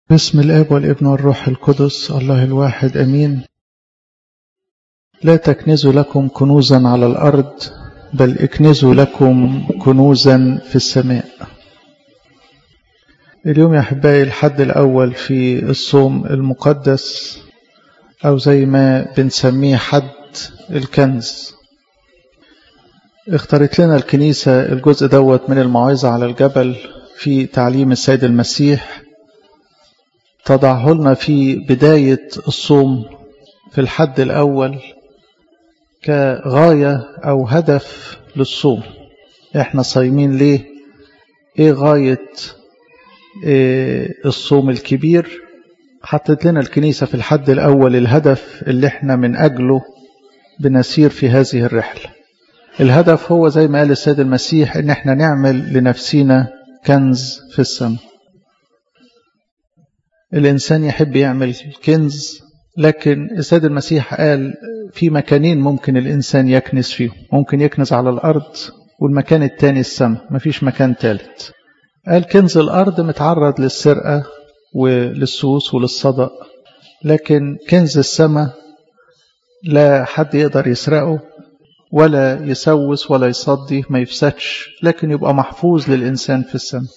بسم الاب والابن والروح القدس الله الواحد امين لا تكنزوا لكم كنوزا على الارض بل اكنزوا لكم كنوزا في السماء اليوم يا احبائي الحد الاول في الصوم المقدس او زي ما بنسميه حد الكنز اختارت لنا الكنيسة الجزء دوت من الموعظة على الجبل في تعليم السيد المسيح تضعه لنا في بداية الصوم في الحد الأول كغاية أو هدف للصوم احنا صايمين ليه ايه غاية إيه الصوم الكبير حطت لنا الكنيسة في الحد الأول الهدف اللي احنا من أجله بنسير في هذه الرحلة الهدف هو زي ما قال السيد المسيح ان احنا نعمل لنفسينا كنز في السماء الإنسان يحب يعمل كنز لكن السيد المسيح قال في مكانين ممكن الإنسان يكنز فيهم ممكن يكنز على الأرض والمكان التاني السماء مفيش مكان ثالث قال كنز الأرض متعرض للسرقة وللسوس وللصدق لكن كنز السماء لا حد يقدر يسرقه ولا يسوس ولا يصدي ما يفسدش لكن يبقى محفوظ للإنسان في السماء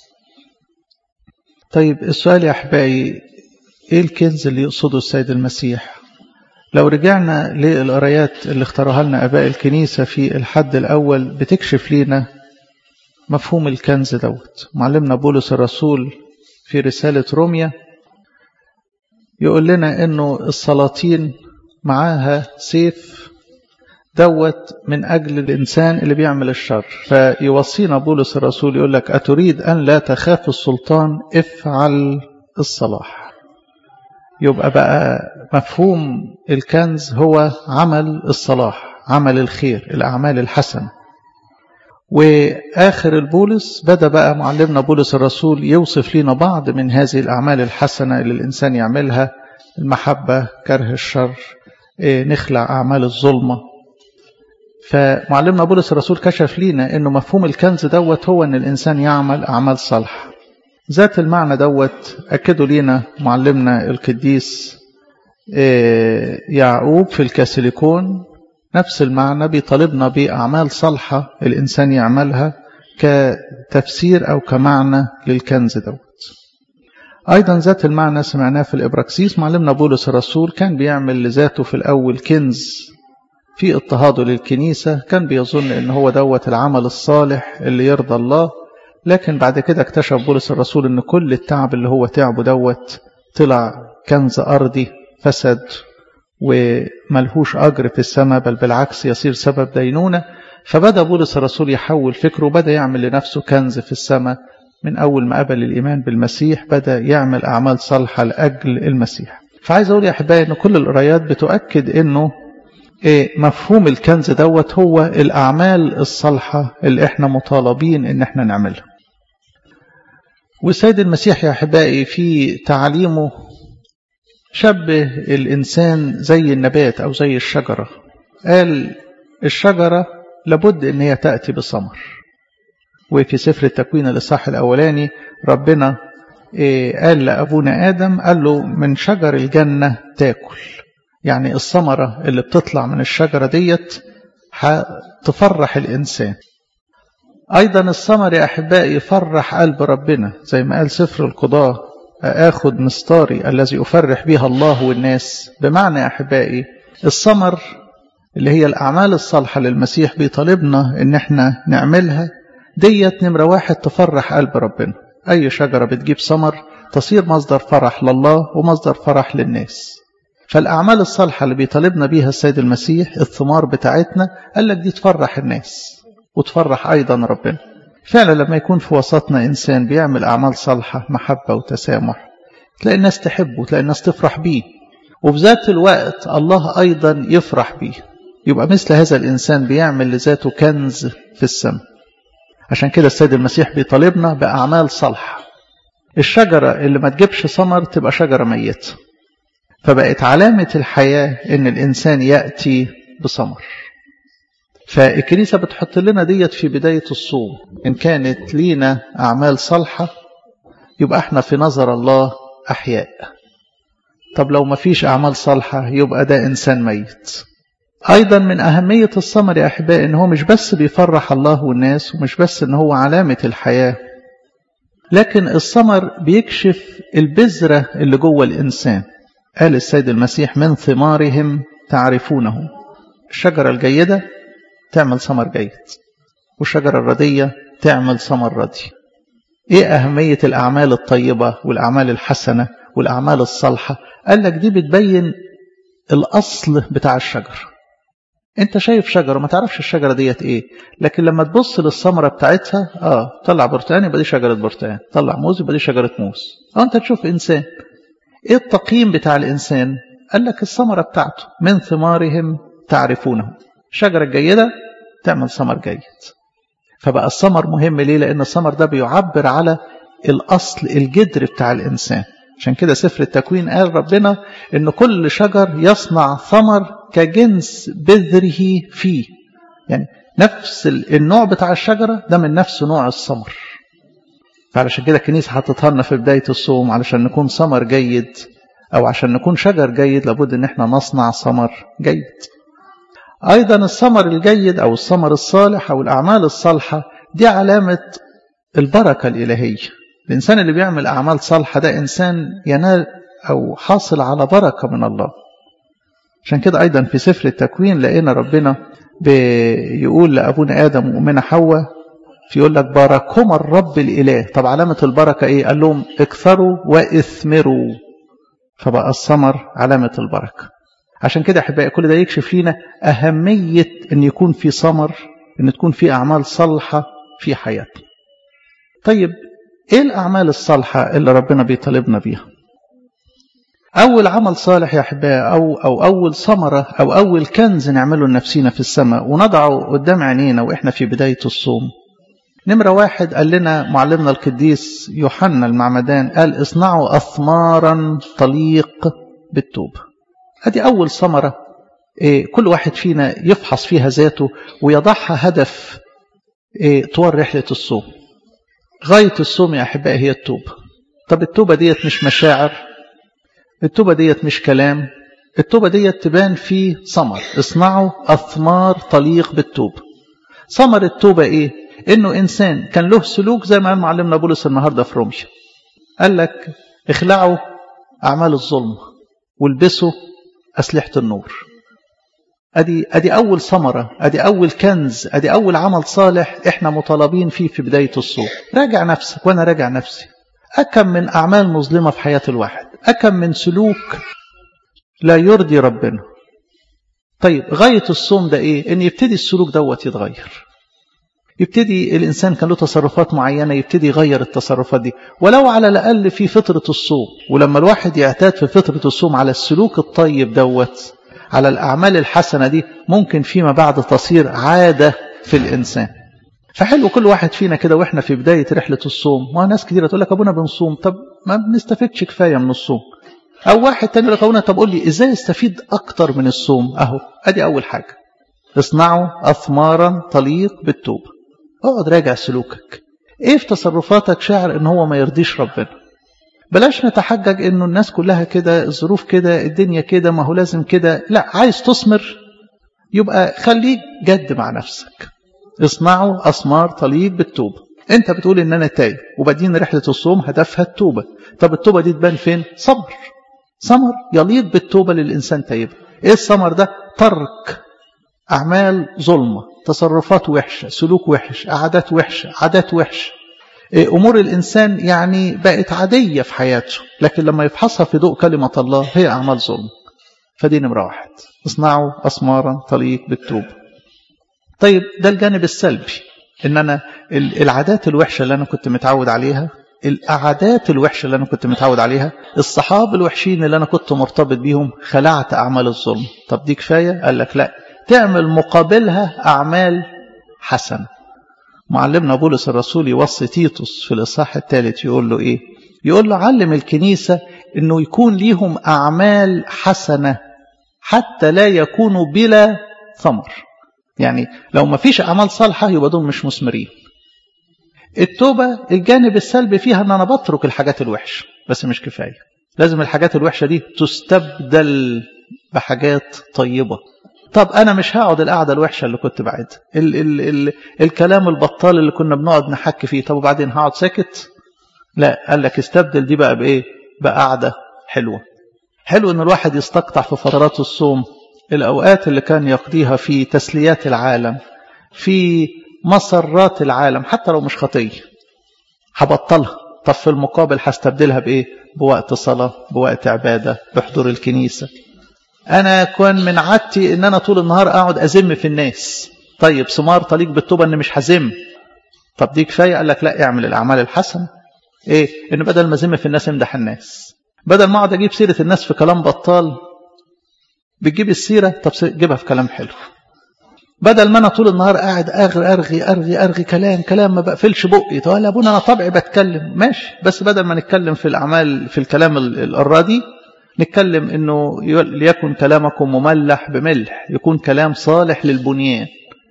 طيب السؤال يا أحبائي إيه الكنز اللي يقصده السيد المسيح لو رجعنا للقرايات اللي اختارها لنا أباء الكنيسة في الحد الأول بتكشف لنا مفهوم الكنز دوت معلمنا بولس الرسول في رسالة روميا يقول لنا إنه السلاطين معاها سيف دوت من أجل الإنسان اللي بيعمل الشر فيوصينا بولس الرسول يقول لك أتريد أن لا تخاف السلطان افعل الصلاح يبقى بقى مفهوم الكنز هو عمل الصلاح عمل الخير الأعمال الحسنة وآخر البولس بدأ بقى معلمنا بولس الرسول يوصف لنا بعض من هذه الأعمال الحسنة اللي الإنسان يعملها المحبة كره الشر نخلع أعمال الظلمة فمعلمنا بولس الرسول كشف لينا انه مفهوم الكنز دوت هو ان الانسان يعمل اعمال صالحه ذات المعنى دوت اكدوا لينا معلمنا القديس يعقوب في الكاسيليكون نفس المعنى بيطالبنا باعمال صالحه الانسان يعملها كتفسير او كمعنى للكنز دوت ايضا ذات المعنى سمعناه في الابراكسيس معلمنا بولس الرسول كان بيعمل لذاته في الاول كنز في اضطهاده للكنيسة كان بيظن ان هو دوت العمل الصالح اللي يرضى الله لكن بعد كده اكتشف بولس الرسول ان كل التعب اللي هو تعبه دوت طلع كنز أرضي فسد وملهوش أجر في السماء بل بالعكس يصير سبب دينونة فبدأ بولس الرسول يحول فكره بدأ يعمل لنفسه كنز في السماء من أول ما قبل الإيمان بالمسيح بدأ يعمل أعمال صالحة لأجل المسيح فعايز أقول يا أحبائي أن كل القرايات بتؤكد أنه إيه مفهوم الكنز دوت هو الأعمال الصالحة اللي احنا مطالبين ان احنا نعملها والسيد المسيح يا أحبائي في تعليمه شبه الإنسان زي النبات أو زي الشجرة قال الشجرة لابد ان هي تأتي بثمر وفي سفر التكوين الإصحاح الأولاني ربنا إيه قال لأبونا آدم قال له من شجر الجنة تاكل يعني الثمرة اللي بتطلع من الشجرة ديت هتفرح الإنسان أيضا الثمر يا أحبائي يفرح قلب ربنا زي ما قال سفر القضاء أخذ مستاري الذي أفرح بها الله والناس بمعنى يا أحبائي الثمر اللي هي الأعمال الصالحة للمسيح بيطالبنا إن احنا نعملها ديت نمرة واحد تفرح قلب ربنا أي شجرة بتجيب ثمر تصير مصدر فرح لله ومصدر فرح للناس فالأعمال الصالحة اللي بيطالبنا بيها السيد المسيح الثمار بتاعتنا قال لك دي تفرح الناس وتفرح أيضا ربنا فعلا لما يكون في وسطنا إنسان بيعمل أعمال صالحة محبة وتسامح تلاقي الناس تحبه تلاقي الناس تفرح بيه وفي ذات الوقت الله أيضا يفرح بيه يبقى مثل هذا الإنسان بيعمل لذاته كنز في السماء عشان كده السيد المسيح بيطالبنا بأعمال صالحة الشجرة اللي ما تجيبش ثمر تبقى شجرة ميتة فبقت علامة الحياة إن الإنسان يأتي بثمر فالكنيسة بتحط لنا ديت في بداية الصوم إن كانت لينا أعمال صالحة يبقى احنا في نظر الله أحياء طب لو ما فيش أعمال صالحة يبقى ده إنسان ميت أيضا من أهمية الثمر يا أحبائي إن هو مش بس بيفرح الله والناس ومش بس إن هو علامة الحياة لكن الثمر بيكشف البذرة اللي جوه الإنسان قال السيد المسيح من ثمارهم تعرفونه الشجرة الجيدة تعمل ثمر جيد والشجرة الردية تعمل ثمر ردي ايه أهمية الأعمال الطيبة والأعمال الحسنة والأعمال الصالحة قال لك دي بتبين الأصل بتاع الشجر انت شايف شجرة ما تعرفش الشجرة ديت ايه لكن لما تبص للثمرة بتاعتها اه طلع برتقان يبقى دي شجرة برتقان طلع موز يبقى دي شجرة موز اه انت تشوف انسان ايه التقييم بتاع الانسان قال لك الثمرة بتاعته من ثمارهم تعرفونه الشجرة الجيدة تعمل ثمر جيد فبقى الثمر مهم ليه لان الثمر ده بيعبر على الاصل الجذر بتاع الانسان عشان كده سفر التكوين قال ربنا ان كل شجر يصنع ثمر كجنس بذره فيه يعني نفس النوع بتاع الشجرة ده من نفس نوع الثمر فعلشان كده الكنيسة حطتها لنا في بداية الصوم علشان نكون ثمر جيد أو عشان نكون شجر جيد لابد إن احنا نصنع ثمر جيد أيضا الثمر الجيد أو الثمر الصالح أو الأعمال الصالحة دي علامة البركة الإلهية الإنسان اللي بيعمل أعمال صالحة ده إنسان ينال أو حاصل على بركة من الله عشان كده أيضا في سفر التكوين لقينا ربنا بيقول لأبونا آدم وأمنا حواء فيقول لك باركهما الرب الإله طب علامة البركة إيه قال لهم اكثروا واثمروا فبقى الثمر علامة البركة عشان كده أحبائي كل ده يكشف لنا أهمية أن يكون في ثمر أن تكون في أعمال صالحة في حياتنا طيب إيه الأعمال الصالحة اللي ربنا بيطالبنا بيها أول عمل صالح يا أحبائي أو, أو أول ثمرة أو أول كنز نعمله لنفسنا في السماء ونضعه قدام عينينا وإحنا في بداية الصوم نمرة واحد قال لنا معلمنا القديس يوحنا المعمدان قال اصنعوا أثمارا تليق بالتوبة هذه أول ثمرة إيه كل واحد فينا يفحص فيها ذاته ويضعها هدف إيه طوال رحلة الصوم غاية الصوم يا أحبائي هي التوبة طب التوبة ديت مش مشاعر التوبة ديت مش كلام التوبة ديت تبان في ثمر اصنعوا أثمار تليق بالتوبة ثمر التوبة إيه إنه إنسان كان له سلوك زي ما قال معلمنا بولس النهاردة في روميا قال لك اخلعوا أعمال الظلم والبسوا أسلحة النور أدي, أدي أول ثمرة أدي أول كنز أدي أول عمل صالح إحنا مطالبين فيه في بداية الصوم راجع نفسك وأنا راجع نفسي أكم من أعمال مظلمة في حياة الواحد أكم من سلوك لا يرضي ربنا طيب غاية الصوم ده إيه إن يبتدي السلوك دوت يتغير يبتدي الإنسان كان له تصرفات معينة يبتدي يغير التصرفات دي ولو على الأقل في فترة الصوم ولما الواحد يعتاد في فترة الصوم على السلوك الطيب دوت على الأعمال الحسنة دي ممكن فيما بعد تصير عادة في الإنسان فحلو كل واحد فينا كده واحنا في بداية رحلة الصوم ما ناس كتيرة تقول لك أبونا بنصوم طب ما بنستفدش كفاية من الصوم أو واحد تاني يقول لك أبونا طب قول لي إزاي استفيد أكتر من الصوم أهو أدي أول حاجة اصنعوا أثمارا تليق بالتوبة اقعد راجع سلوكك ايه في تصرفاتك شاعر ان هو ما يرضيش ربنا بلاش نتحجج انه الناس كلها كده الظروف كده الدنيا كده ما هو لازم كده لا عايز تثمر يبقى خليك جد مع نفسك اصنعوا أثمار تليق بالتوبة انت بتقول ان انا تايب وبعدين رحلة الصوم هدفها التوبة طب التوبة دي تبان فين صبر ثمر يليق بالتوبة للإنسان تايب ايه الثمر ده ترك أعمال ظلمة تصرفات وحشة سلوك وحش عادات وحشة عادات وحشة أمور الإنسان يعني بقت عادية في حياته لكن لما يفحصها في ضوء كلمة الله هي أعمال ظلم فدي نمرة واحد اصنعوا أسمارا تليق بالتوبة طيب ده الجانب السلبي إن أنا العادات الوحشة اللي أنا كنت متعود عليها العادات الوحشة اللي أنا كنت متعود عليها الصحاب الوحشين اللي أنا كنت مرتبط بيهم خلعت أعمال الظلم طب دي كفاية قال لك لا تعمل مقابلها أعمال حسنة معلمنا بولس الرسول يوصي تيتوس في الإصحاح الثالث يقول له إيه يقول له علم الكنيسة أنه يكون ليهم أعمال حسنة حتى لا يكونوا بلا ثمر يعني لو ما فيش أعمال صالحة يبقى دول مش مثمرين التوبة الجانب السلبي فيها أن أنا بترك الحاجات الوحشة بس مش كفاية لازم الحاجات الوحشة دي تستبدل بحاجات طيبة طب أنا مش هقعد القعدة الوحشة اللي كنت بعدها ال ال ال الكلام البطال اللي كنا بنقعد نحكي فيه طب وبعدين هقعد ساكت لا قال لك استبدل دي بقى بإيه بقعدة حلوة حلو ان الواحد يستقطع في فترات الصوم الأوقات اللي كان يقضيها في تسليات العالم في مسرات العالم حتى لو مش خطية هبطلها طب في المقابل هستبدلها بإيه بوقت صلاة بوقت عبادة بحضور الكنيسة أنا كان من عادتي إن أنا طول النهار أقعد أزم في الناس طيب ثمار طليق بالتوبة إن مش هزم طب دي كفاية قال لك لا اعمل الأعمال الحسنة إيه إن بدل ما أزم في الناس امدح الناس بدل ما أقعد أجيب سيرة الناس في كلام بطال بتجيب السيرة طب جيبها في كلام حلو بدل ما انا طول النهار قاعد ارغي ارغي ارغي ارغي كلام كلام ما بقفلش بقي طب يا ابونا انا طبعي بتكلم ماشي بس بدل ما نتكلم في الاعمال في الكلام الراضي نتكلم انه ليكن كلامكم مملح بملح يكون كلام صالح للبنيان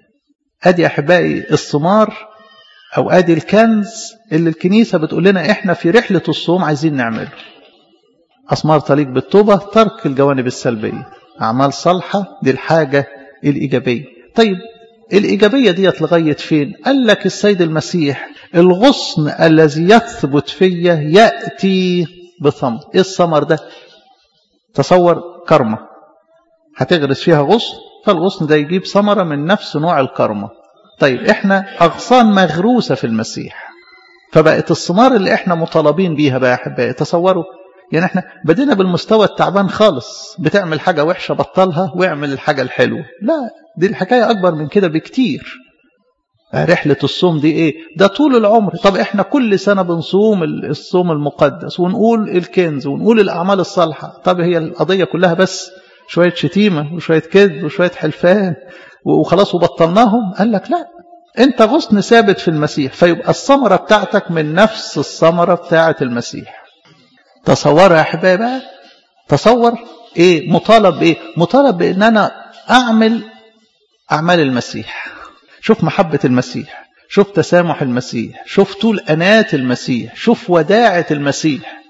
ادي احبائي الثمار او ادي الكنز اللي الكنيسه بتقول لنا احنا في رحله الصوم عايزين نعمله اثمار تليق بالتوبه ترك الجوانب السلبيه اعمال صالحه دي الحاجه الايجابيه طيب الإيجابية ديت لغاية فين قال لك السيد المسيح الغصن الذي يثبت فيه يأتي بثمر إيه الثمر ده تصور كرمة هتغرس فيها غصن فالغصن ده يجيب ثمرة من نفس نوع الكرمة طيب احنا أغصان مغروسة في المسيح فبقت الثمار اللي احنا مطالبين بيها بقى احبائي تصوروا يعني احنا بدينا بالمستوى التعبان خالص بتعمل حاجة وحشة بطلها واعمل الحاجة الحلوة لا دي الحكاية أكبر من كده بكتير رحلة الصوم دي ايه ده طول العمر طب احنا كل سنة بنصوم الصوم المقدس ونقول الكنز ونقول الأعمال الصالحة طب هي القضية كلها بس شوية شتيمة وشوية كذب وشوية حلفان وخلاص وبطلناهم قال لك لا انت غصن ثابت في المسيح فيبقى الثمرة بتاعتك من نفس الثمرة بتاعة المسيح تصور يا احبائي بقى تصور ايه مطالب ايه مطالب بان انا اعمل اعمال المسيح شوف محبة المسيح شوف تسامح المسيح شوف طول أنات المسيح شوف وداعة المسيح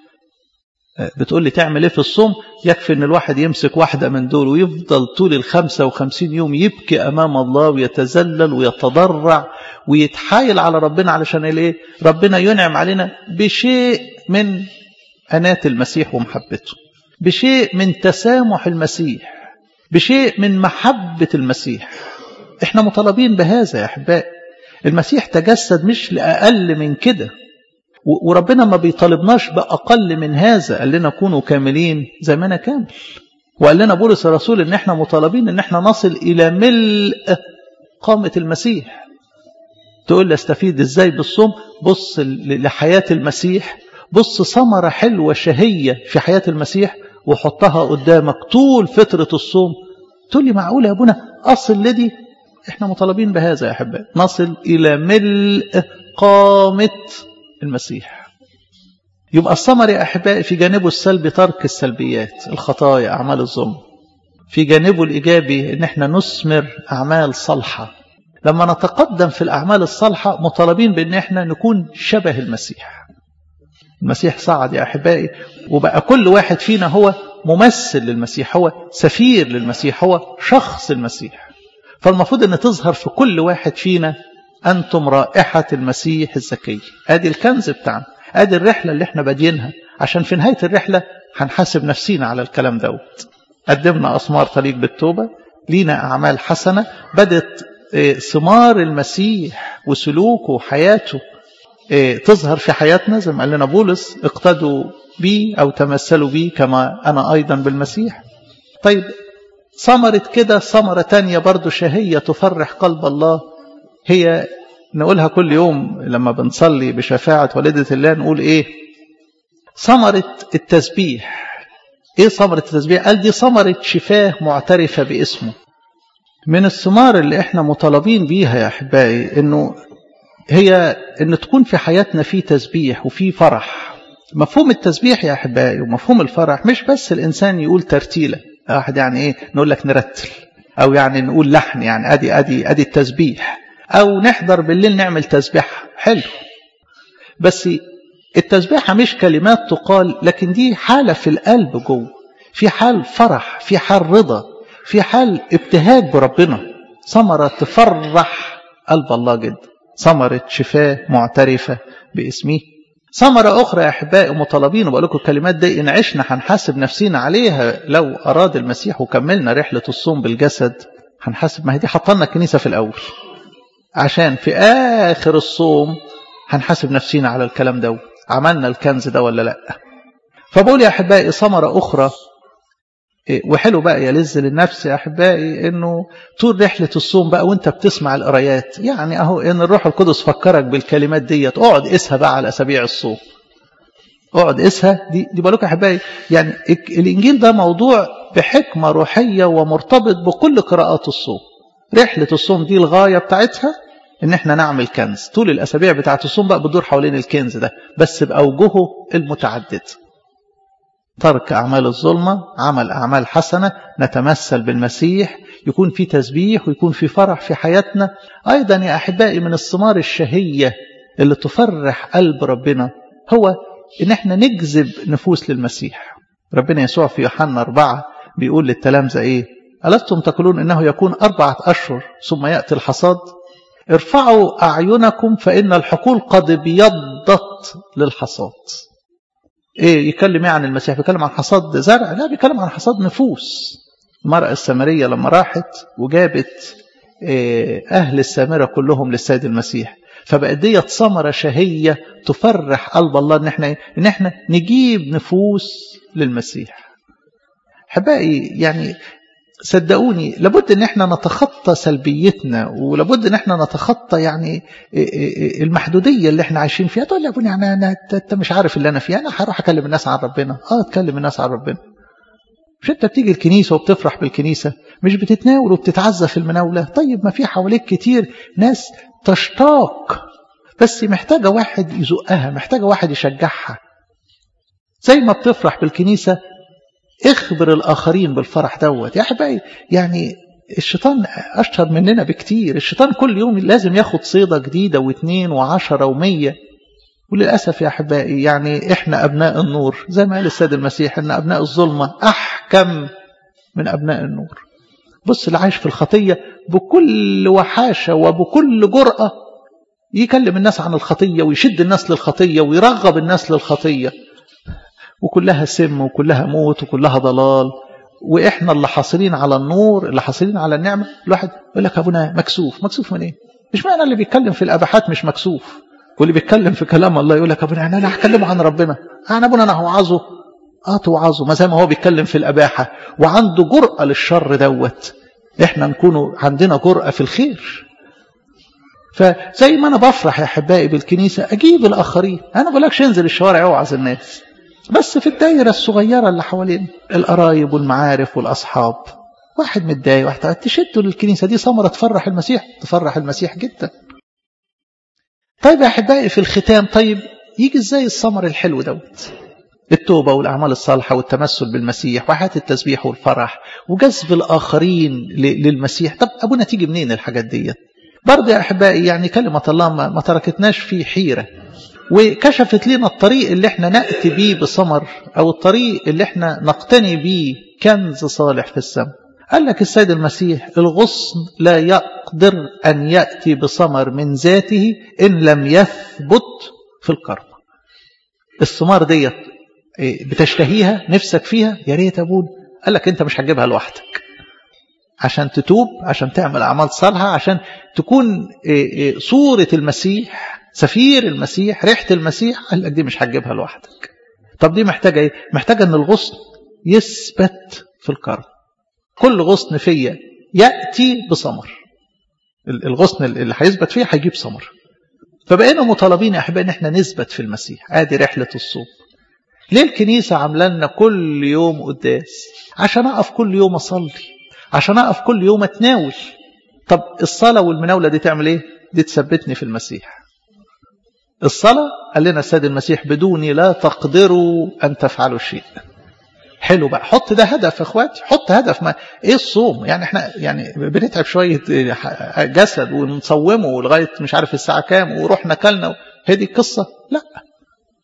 بتقول لي تعمل ايه في الصوم يكفي ان الواحد يمسك واحدة من دول ويفضل طول الخمسة وخمسين يوم يبكي امام الله ويتذلل ويتضرع ويتحايل على ربنا علشان ايه ربنا ينعم علينا بشيء من أنات المسيح ومحبته بشيء من تسامح المسيح بشيء من محبة المسيح احنا مطالبين بهذا يا احبائي المسيح تجسد مش لأقل من كده وربنا ما بيطالبناش بأقل من هذا قال لنا كونوا كاملين زي ما أنا كامل وقال لنا بولس الرسول ان احنا مطالبين ان احنا نصل إلى ملء قامة المسيح تقول لي استفيد ازاي بالصوم بص لحياة المسيح بص ثمرة حلوة شهية في حياة المسيح وحطها قدامك طول فترة الصوم تقول لي معقول يا ابونا أصل لدي احنا مطالبين بهذا يا أحبائي نصل إلى ملء قامة المسيح يبقى الثمر يا أحبائي في جانبه السلبي ترك السلبيات الخطايا أعمال الظلم في جانبه الإيجابي إن احنا نثمر أعمال صالحة لما نتقدم في الأعمال الصالحة مطالبين بأن احنا نكون شبه المسيح المسيح صعد يا أحبائي وبقى كل واحد فينا هو ممثل للمسيح هو سفير للمسيح هو شخص المسيح فالمفروض أن تظهر في كل واحد فينا أنتم رائحة المسيح الزكي ادي الكنز بتاعنا ادي الرحلة اللي احنا بادينها عشان في نهاية الرحلة هنحاسب نفسينا على الكلام دوت قدمنا أثمار تليق بالتوبة لينا أعمال حسنة بدت ثمار المسيح وسلوكه وحياته تظهر في حياتنا زي ما قال لنا بولس اقتدوا بي أو تمثلوا بي كما أنا أيضا بالمسيح طيب ثمرة كده ثمرة تانية برضو شهية تفرح قلب الله هي نقولها كل يوم لما بنصلي بشفاعة والدة الله نقول ايه ثمرة التسبيح ايه ثمرة التسبيح قال دي ثمرة شفاه معترفة باسمه من الثمار اللي احنا مطالبين بيها يا احبائي انه هي ان تكون في حياتنا في تسبيح وفي فرح مفهوم التسبيح يا احبائي ومفهوم الفرح مش بس الانسان يقول ترتيله واحد يعني ايه نقول لك نرتل او يعني نقول لحن يعني ادي ادي ادي التسبيح او نحضر بالليل نعمل تسبيح حلو بس التسبيحة مش كلمات تقال لكن دي حالة في القلب جوه في حال فرح في حال رضا في حال ابتهاج بربنا ثمرة تفرح قلب الله جدا ثمرة شفاء معترفة باسمه ثمرة أخرى يا أحبائي مطالبين وبقول لكم الكلمات دي إن عشنا هنحاسب نفسينا عليها لو أراد المسيح وكملنا رحلة الصوم بالجسد هنحاسب ما هي دي حطلنا الكنيسة في الأول عشان في آخر الصوم هنحاسب نفسينا على الكلام ده عملنا الكنز ده ولا لا فبقول يا أحبائي ثمرة أخرى وحلو بقى يلذ للنفس يا أحبائي إنه طول رحلة الصوم بقى وأنت بتسمع القرايات يعني أهو إن الروح القدس فكرك بالكلمات ديت اقعد قسها بقى على أسابيع الصوم اقعد قسها دي دي بالك يا أحبائي يعني الإنجيل ده موضوع بحكمة روحية ومرتبط بكل قراءات الصوم رحلة الصوم دي الغاية بتاعتها ان احنا نعمل كنز طول الاسابيع بتاعت الصوم بقى بتدور حوالين الكنز ده بس باوجهه المتعدده ترك اعمال الظلمه عمل اعمال حسنه نتمثل بالمسيح يكون في تسبيح ويكون في فرح في حياتنا ايضا يا احبائي من الثمار الشهيه اللي تفرح قلب ربنا هو ان احنا نجذب نفوس للمسيح ربنا يسوع في يوحنا أربعة بيقول للتلامذة ايه ألستم تقولون إنه يكون أربعة أشهر ثم يأتي الحصاد ارفعوا أعينكم فإن الحقول قد ابيضت للحصاد إيه يكلم يعني المسيح بيتكلم عن حصاد زرع لا بيتكلم عن حصاد نفوس المرأة السامرية لما راحت وجابت إيه أهل السامرة كلهم للسيد المسيح فبقت ديت ثمرة شهية تفرح قلب الله إن إحنا إن إحنا نجيب نفوس للمسيح أحبائي يعني صدقوني لابد ان احنا نتخطى سلبيتنا ولابد ان احنا نتخطى يعني المحدوديه اللي احنا عايشين فيها تقول لي يا ابني يعني انا انت مش عارف اللي انا فيه انا هروح اكلم الناس عن ربنا اه اتكلم الناس عن ربنا مش انت بتيجي الكنيسه وبتفرح بالكنيسه مش بتتناول وبتتعزى في المناوله طيب ما في حواليك كتير ناس تشتاق بس محتاجه واحد يزقها محتاجه واحد يشجعها زي ما بتفرح بالكنيسه اخبر الآخرين بالفرح دوت يا أحبائي يعني الشيطان أشهر مننا بكتير الشيطان كل يوم لازم ياخد صيدة جديدة واثنين وعشرة ومية وللأسف يا أحبائي يعني إحنا أبناء النور زي ما قال السيد المسيح إن أبناء الظلمة أحكم من أبناء النور بص اللي عايش في الخطية بكل وحاشة وبكل جرأة يكلم الناس عن الخطية ويشد الناس للخطية ويرغب الناس للخطية وكلها سم وكلها موت وكلها ضلال واحنا اللي حاصلين على النور اللي حاصلين على النعمه الواحد يقول لك ابونا مكسوف مكسوف من ايه مش معنى اللي بيتكلم في الاباحات مش مكسوف واللي بيتكلم في كلام الله يقول لك ابونا انا هكلمه عن ربنا انا ابونا انا هوعظه اه توعظه ما زي ما هو بيتكلم في الاباحه وعنده جرأه للشر دوت احنا نكون عندنا جرأه في الخير فزي ما انا بفرح يا احبائي بالكنيسه اجيب الاخرين انا بقولكش انزل الشوارع اوعظ الناس بس في الدايرة الصغيرة اللي حوالين القرايب والمعارف والأصحاب واحد متضايق واحد تشده للكنيسة دي ثمرة تفرح المسيح تفرح المسيح جدا طيب يا أحبائي في الختام طيب يجي ازاي الثمر الحلو دوت التوبة والأعمال الصالحة والتمثل بالمسيح وحياة التسبيح والفرح وجذب الآخرين للمسيح طب أبونا تيجي منين الحاجات دي برضه يا أحبائي يعني كلمة الله ما تركتناش في حيرة وكشفت لنا الطريق اللي احنا نأتي بيه بثمر أو الطريق اللي احنا نقتني بيه كنز صالح في السماء قال لك السيد المسيح الغصن لا يقدر أن يأتي بثمر من ذاته إن لم يثبت في الكرم الثمار ديت بتشتهيها نفسك فيها يا ريت أبونا قال لك أنت مش هتجيبها لوحدك عشان تتوب عشان تعمل أعمال صالحة عشان تكون صورة المسيح سفير المسيح ريحة المسيح قال لك دي مش هتجيبها لوحدك طب دي محتاجة ايه محتاجة ان الغصن يثبت في الكرم كل غصن فيا يأتي بثمر الغصن اللي هيثبت فيه هيجيب ثمر فبقينا مطالبين يا احبائي ان احنا نثبت في المسيح ادي رحلة الصوم ليه الكنيسة عامله لنا كل يوم قداس عشان اقف كل يوم اصلي عشان اقف كل يوم اتناول طب الصلاة والمناولة دي تعمل ايه دي تثبتني في المسيح الصلاة قال لنا السيد المسيح بدوني لا تقدروا أن تفعلوا شيء حلو بقى حط ده هدف يا اخواتي حط هدف ما ايه الصوم يعني احنا يعني بنتعب شويه جسد ونصومه لغايه مش عارف الساعه كام ورحنا كلنا هي دي القصه لا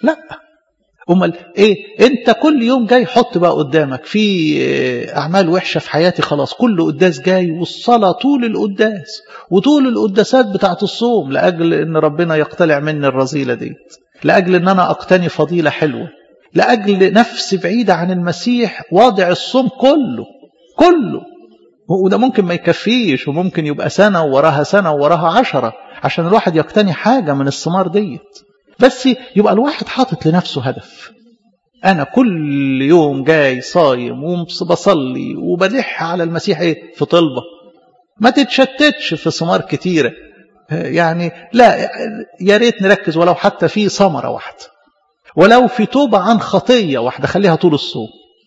لا امال ايه انت كل يوم جاي حط بقى قدامك في اعمال وحشه في حياتي خلاص كل قداس جاي والصلاه طول القداس وطول القداسات بتاعت الصوم لاجل ان ربنا يقتلع مني الرذيله ديت لاجل ان انا اقتني فضيله حلوه لاجل نفس بعيده عن المسيح واضع الصوم كله كله وده ممكن ما يكفيش وممكن يبقى سنه وراها سنه وراها عشرة عشان الواحد يقتني حاجه من الثمار ديت بس يبقى الواحد حاطط لنفسه هدف أنا كل يوم جاي صايم وبصلي وبلح على المسيح إيه في طلبة ما تتشتتش في ثمار كتيرة يعني لا يا ريت نركز ولو حتى في ثمرة واحدة ولو في توبة عن خطية واحدة خليها طول الصوم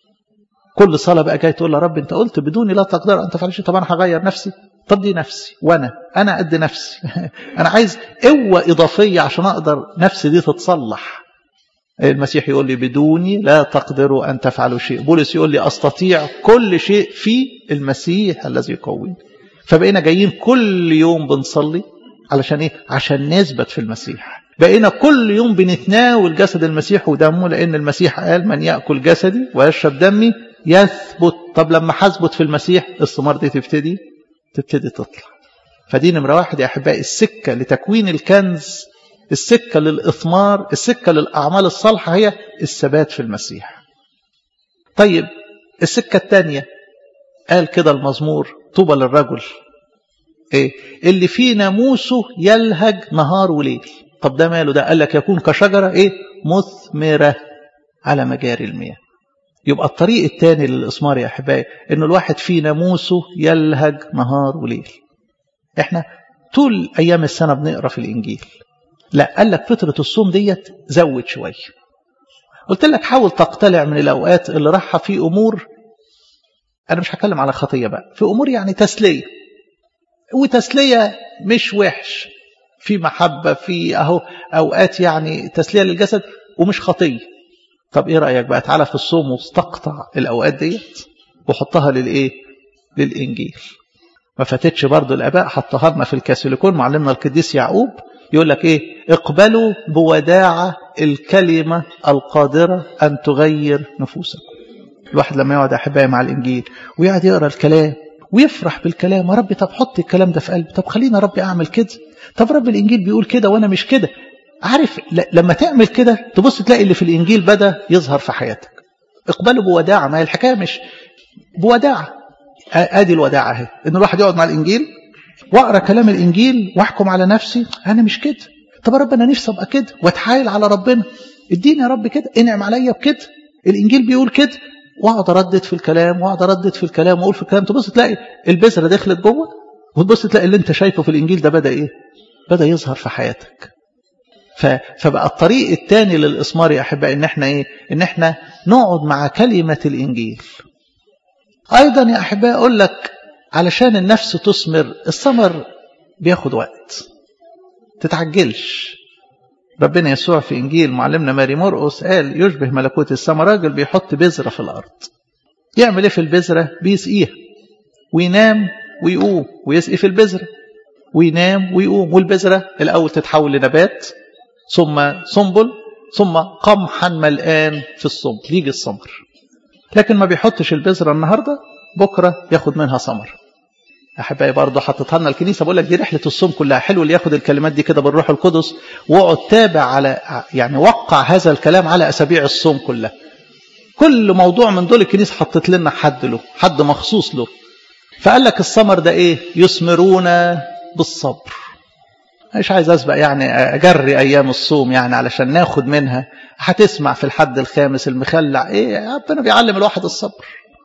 كل صلاة بقى جاي تقول يا رب انت قلت بدوني لا تقدر ان تفعل شيء طب انا هغير نفسي طب دي نفسي وانا انا قد نفسي انا عايز قوة اضافية عشان اقدر نفسي دي تتصلح المسيح يقول لي بدوني لا تقدروا ان تفعلوا شيء بولس يقول لي استطيع كل شيء في المسيح الذي يقويني فبقينا جايين كل يوم بنصلي علشان ايه عشان نثبت في المسيح بقينا كل يوم بنتناول جسد المسيح ودمه لان المسيح قال من ياكل جسدي ويشرب دمي يثبت طب لما هثبت في المسيح الثمار دي تبتدي تبتدي تطلع فدي نمرة واحد يا أحبائي السكة لتكوين الكنز السكة للإثمار السكة للأعمال الصالحة هي الثبات في المسيح طيب السكة الثانية قال كده المزمور طوبى للرجل إيه؟ اللي فيه ناموسه يلهج نهار وليل طب ده ماله ده قال لك يكون كشجرة إيه مثمرة على مجاري المياه يبقى الطريق الثاني للإسمار يا أحبائي إن الواحد فيه ناموسه يلهج نهار وليل إحنا طول أيام السنة بنقرأ في الإنجيل لا قال لك فترة الصوم ديت زود شوية قلت لك حاول تقتلع من الأوقات اللي راحة في أمور أنا مش هتكلم على خطية بقى في أمور يعني تسلية وتسلية مش وحش في محبة في أهو أوقات يعني تسلية للجسد ومش خطية طب ايه رأيك بقى تعالى في الصوم واستقطع الأوقات ديت وحطها للإيه للإنجيل ما فاتتش برضو الآباء حطها لنا في الكاثوليكون معلمنا القديس يعقوب يقول لك ايه اقبلوا بوداعة الكلمة القادرة أن تغير نفوسكم الواحد لما يقعد أحبائي مع الإنجيل ويقعد يقرأ الكلام ويفرح بالكلام يا رب طب حط الكلام ده في قلبي طب خلينا ربي أعمل كده طب رب الإنجيل بيقول كده وأنا مش كده عارف لما تعمل كده تبص تلاقي اللي في الإنجيل بدأ يظهر في حياتك اقبلوا بوداعة ما هي الحكاية مش بوداعة ادي الوداعة اهي ان الواحد يقعد مع الإنجيل واقرا كلام الإنجيل واحكم على نفسي أنا مش كده طب يا رب أنا نفسي أبقى كده واتحايل على ربنا اديني يا رب كده انعم عليا بكده الإنجيل بيقول كده واقعد اردد في الكلام واقعد اردد في الكلام واقول في الكلام تبص تلاقي البذره دخلت جوه وتبص تلاقي اللي انت شايفه في الانجيل ده بدا ايه بدا يظهر في حياتك فبقى الطريق الثاني للإسمار يا أحبائي إن إحنا إيه؟ إن إحنا نقعد مع كلمة الإنجيل. أيضا يا أحبائي أقول لك علشان النفس تثمر الثمر بياخد وقت. تتعجلش. ربنا يسوع في إنجيل معلمنا ماري مرقس قال يشبه ملكوت السماء راجل بيحط بذرة في الأرض. يعمل إيه في البذرة؟ بيسقيها. وينام ويقوم ويسقي في البذرة. وينام ويقوم والبذرة الأول تتحول لنبات ثم سنبل ثم قمحا ملآن في الصنبل يجي الثمر لكن ما بيحطش البذرة النهاردة بكرة ياخد منها ثمر أحبائي برضه حطتها لنا الكنيسة بقول لك دي رحلة الصوم كلها حلو اللي ياخد الكلمات دي كده بالروح القدس واقعد تابع على يعني وقع هذا الكلام على أسابيع الصوم كلها كل موضوع من دول الكنيسة حطت لنا حد له حد مخصوص له فقال لك الثمر ده ايه يثمرون بالصبر مش عايز اسبق يعني اجري ايام الصوم يعني علشان ناخد منها هتسمع في الحد الخامس المخلع ايه ربنا بيعلم الواحد الصبر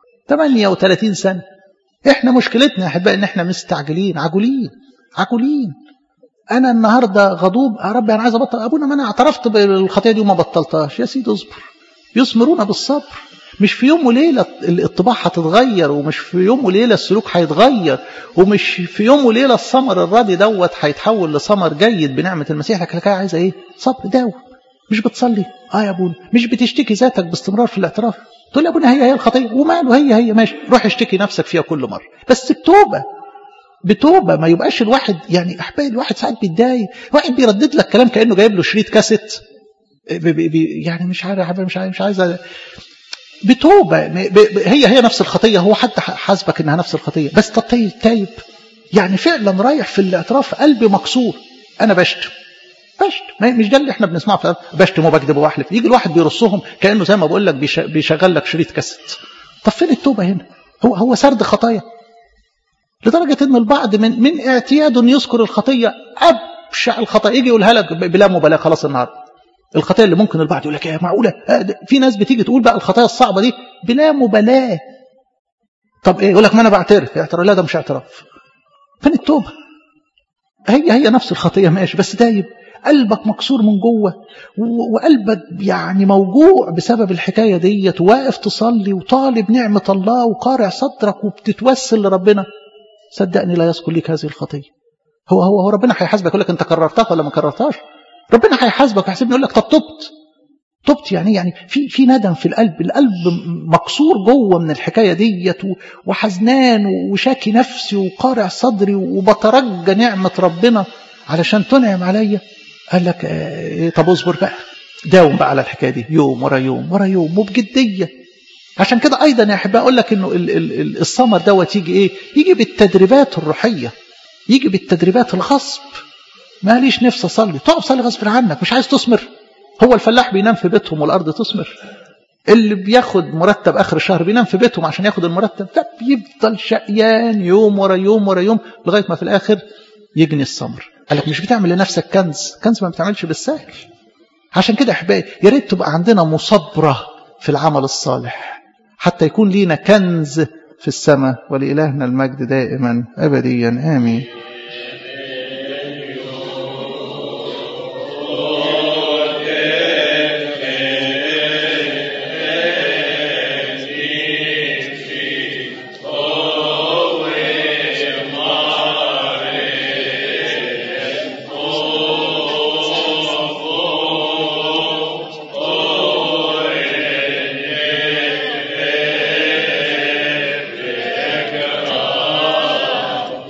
38 سنه احنا مشكلتنا يا احبائي ان احنا مستعجلين عجولين عجولين انا النهارده غضوب يا رب انا عايز ابطل ابونا ما انا اعترفت بالخطيه دي وما بطلتهاش يا سيدي اصبر يثمرون بالصبر مش في يوم وليلة الطباع هتتغير ومش في يوم وليلة السلوك هيتغير ومش في يوم وليلة الثمر الراضي دوت هيتحول لثمر جيد بنعمة المسيح لكن الحكاية عايزة ايه؟ صبر داوم مش بتصلي اه يا ابونا مش بتشتكي ذاتك باستمرار في الاعتراف تقول يا ابونا هي هي الخطية وماله هي هي ماشي روح اشتكي نفسك فيها كل مرة بس بتوبة بتوبة ما يبقاش الواحد يعني احبائي الواحد ساعات بيتضايق واحد بيردد لك كلام كأنه جايب له شريط كاسيت يعني مش عارف مش عارف مش عايز بتوبة هي هي نفس الخطية هو حتى حاسبك انها نفس الخطية بس طب تايب يعني فعلا رايح في الاعتراف قلبي مكسور انا بشتم بشتم مش ده اللي احنا بنسمعه في بشتم وبكذب واحلف يجي الواحد بيرصهم كانه زي ما بقول لك بيشغل لك شريط كاسيت طب فين التوبة هنا هو هو سرد خطايا لدرجة ان البعض من من اعتياده يذكر الخطية ابشع الخطايا يجي يقولها لك بلا مبالاة خلاص النهارده الخطايا اللي ممكن البعض يقول لك يا معقولة في ناس بتيجي تقول بقى الخطايا الصعبة دي بلا مبالاة طب ايه يقول لك ما انا بعترف اعتراف لا ده مش اعتراف فين التوبة هي هي نفس الخطية ماشي بس دايب قلبك مكسور من جوه وقلبك يعني موجوع بسبب الحكاية ديت واقف تصلي وطالب نعمة الله وقارع صدرك وبتتوسل لربنا صدقني لا يذكر ليك هذه الخطية هو هو هو ربنا هيحاسبك يقول لك انت كررتها ولا ما كررتهاش ربنا هيحاسبك ويحاسبني يقول لك طب تبت تبت يعني يعني في في ندم في القلب القلب مكسور جوه من الحكايه ديت وحزنان وشاكي نفسي وقارع صدري وبترجى نعمه ربنا علشان تنعم عليا قال لك اه طب اصبر بقى داوم بقى على الحكايه دي يوم ورا يوم ورا يوم وبجديه عشان كده ايضا يا احبائي اقول لك انه الثمر دوت يجي ايه يجي بالتدريبات الروحيه يجي بالتدريبات الغصب ماليش نفسي اصلي تقف صلي غصب عنك مش عايز تثمر هو الفلاح بينام في بيتهم والارض تثمر اللي بياخد مرتب اخر الشهر بينام في بيتهم عشان ياخد المرتب ده بيفضل شقيان يوم ورا يوم ورا يوم لغايه ما في الاخر يجني الثمر قال لك مش بتعمل لنفسك كنز كنز ما بتعملش بالسهل عشان كده احبائي يا ريت تبقى عندنا مصابره في العمل الصالح حتى يكون لينا كنز في السماء ولإلهنا المجد دائما أبديا آمين